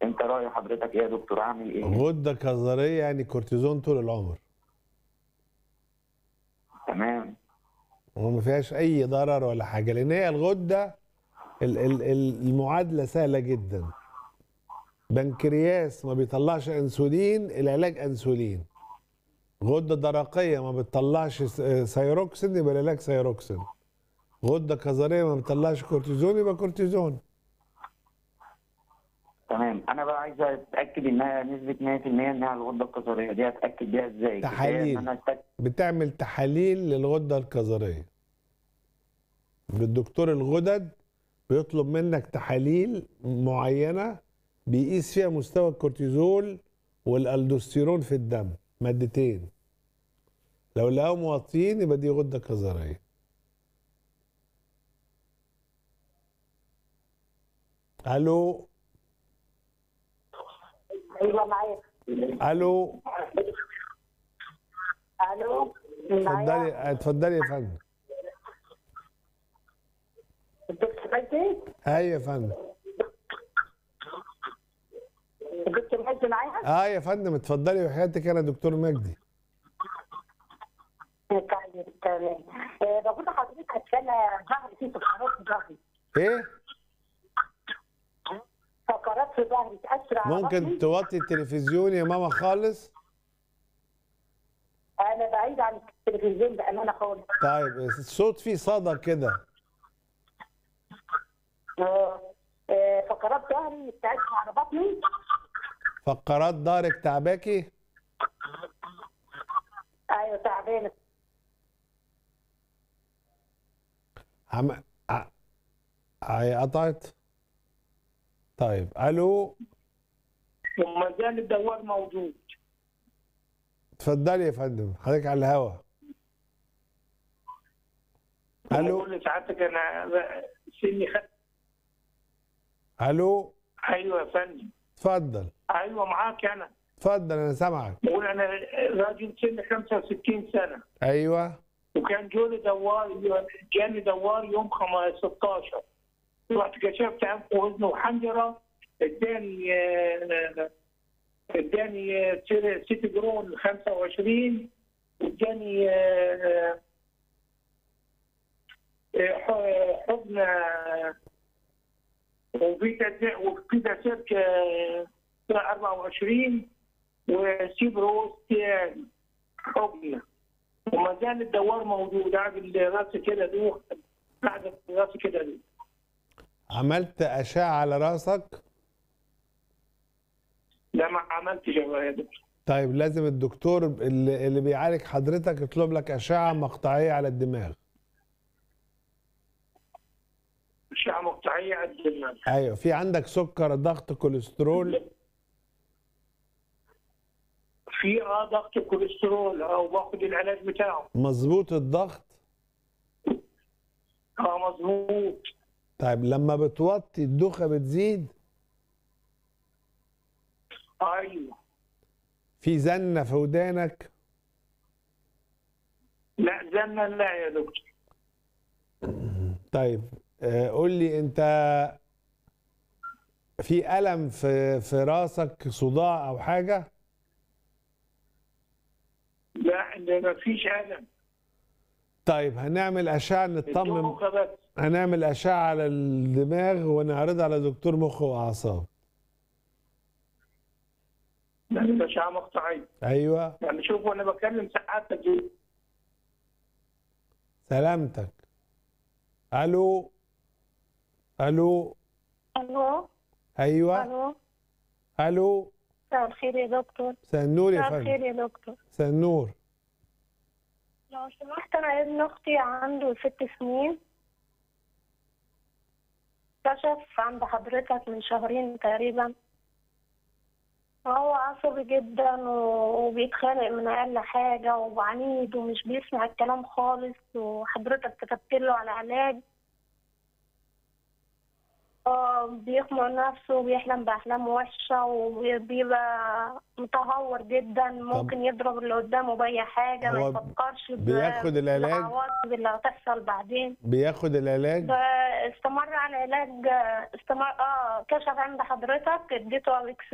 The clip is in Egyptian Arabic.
انت راي حضرتك ايه يا دكتور اعمل ايه غده كظريه يعني كورتيزون طول العمر تمام وما فيهاش اي ضرر ولا حاجه لان هي الغده ال- ال- ال- المعادله سهله جدا بنكرياس ما بيطلعش انسولين العلاج انسولين غده درقيه ما بتطلعش س- سيروكسين يبقى العلاج سيروكسين غده كظريه ما بتطلعش كورتيزون يبقى كورتيزون تمام انا بقى عايز اتاكد انها نسبه 100% انها الغده القذريه دي اتاكد بيها ازاي؟ كفاية تحاليل. ان انا أتأكد بتعمل تحاليل للغده الكظريه بالدكتور الغدد بيطلب منك تحاليل معينه بيقيس فيها مستوى الكورتيزول والالدوستيرون في الدم مادتين لو لقاهم واطيين يبقى دي غده كظريه الو ايوه معايا الو الو معايا اتفضلي اتفضلي يا فندم الدكتور مجدي ايوه يا فندم الدكتور مجدي معايا اه يا فندم اتفضلي وحياتك انا دكتور مجدي طيب تمام آه، بقول لحضرتك انا ظهري فيه فقرات في ظهري ايه فقرات في ظهري تاثر على ممكن بطني. توطي التلفزيون يا ماما خالص انا بعيد عن التلفزيون بامانه خالص طيب الصوت فيه صدى كده آه، آه، فقرات ظهري تاثر على بطني فقرات ضهرك تعباكي ايوه تعبانه عم ع- هي قطعت طيب الو وما زال الدوار موجود اتفضلي يا فندم حضرتك على الهوا الو بقول لسعادتك انا سني خد الو ايوه يا فندم اتفضل ايوه معاك انا اتفضل انا سامعك بقول انا راجل سني 65 سنه ايوه وكان جولي دوار جاني دوار يوم خم- 16 رحت كشفت انف واذن وحنجره اداني آه، اداني آه، سير- سيتي جرون 25 واداني آه، آه، ح- حضن آه، وفيتا وفيتا سيرك آه، 24 وسيبروستيان حضن وما زال الدوار موجود قاعد راسي كده دوخ قاعد راسي كده دوخ عملت اشعه على راسك لا ما عملتش يا دكتور طيب لازم الدكتور اللي, اللي بيعالج حضرتك يطلب لك اشعه مقطعيه على الدماغ أشعة مقطعية على الدماغ ايوه في عندك سكر ضغط كوليسترول في اه ضغط كوليسترول او باخد العلاج بتاعه مظبوط الضغط اه مظبوط طيب لما بتوطي الدوخه بتزيد ايوه في زنه في ودانك لا زنا لا يا دكتور طيب آه، قول لي انت في الم في في راسك صداع او حاجه لا ده ما فيش الم طيب هنعمل اشعه نطمن الدوخة بس هنعمل اشعه على الدماغ ونعرضها على دكتور مخ واعصاب يعني أشعة مقطعية ايوه يعني شوف وانا بكلم ساعاتك دي سلامتك الو الو الو ايوه الو الو مساء الخير يا دكتور مساء النور يا مساء فندم الخير يا دكتور مساء النور لو سمحت انا ابن اختي عنده ست سنين كشف عند حضرتك من شهرين تقريبا هو عصبي جدا و- وبيتخانق من اقل حاجه وعنيد ومش بيسمع الكلام خالص وحضرتك كتبت له على علاج آه، بيخنق نفسه وبيحلم بأحلام وحشة وبيبقى متهور جدا ممكن يضرب اللي قدامه بأي حاجة ما هو يفكرش ب- بياخد العلاج؟ بالعواقب اللي هتحصل بعدين بياخد العلاج ده استمر على العلاج استمر اه كشف عند حضرتك اديته ابيكس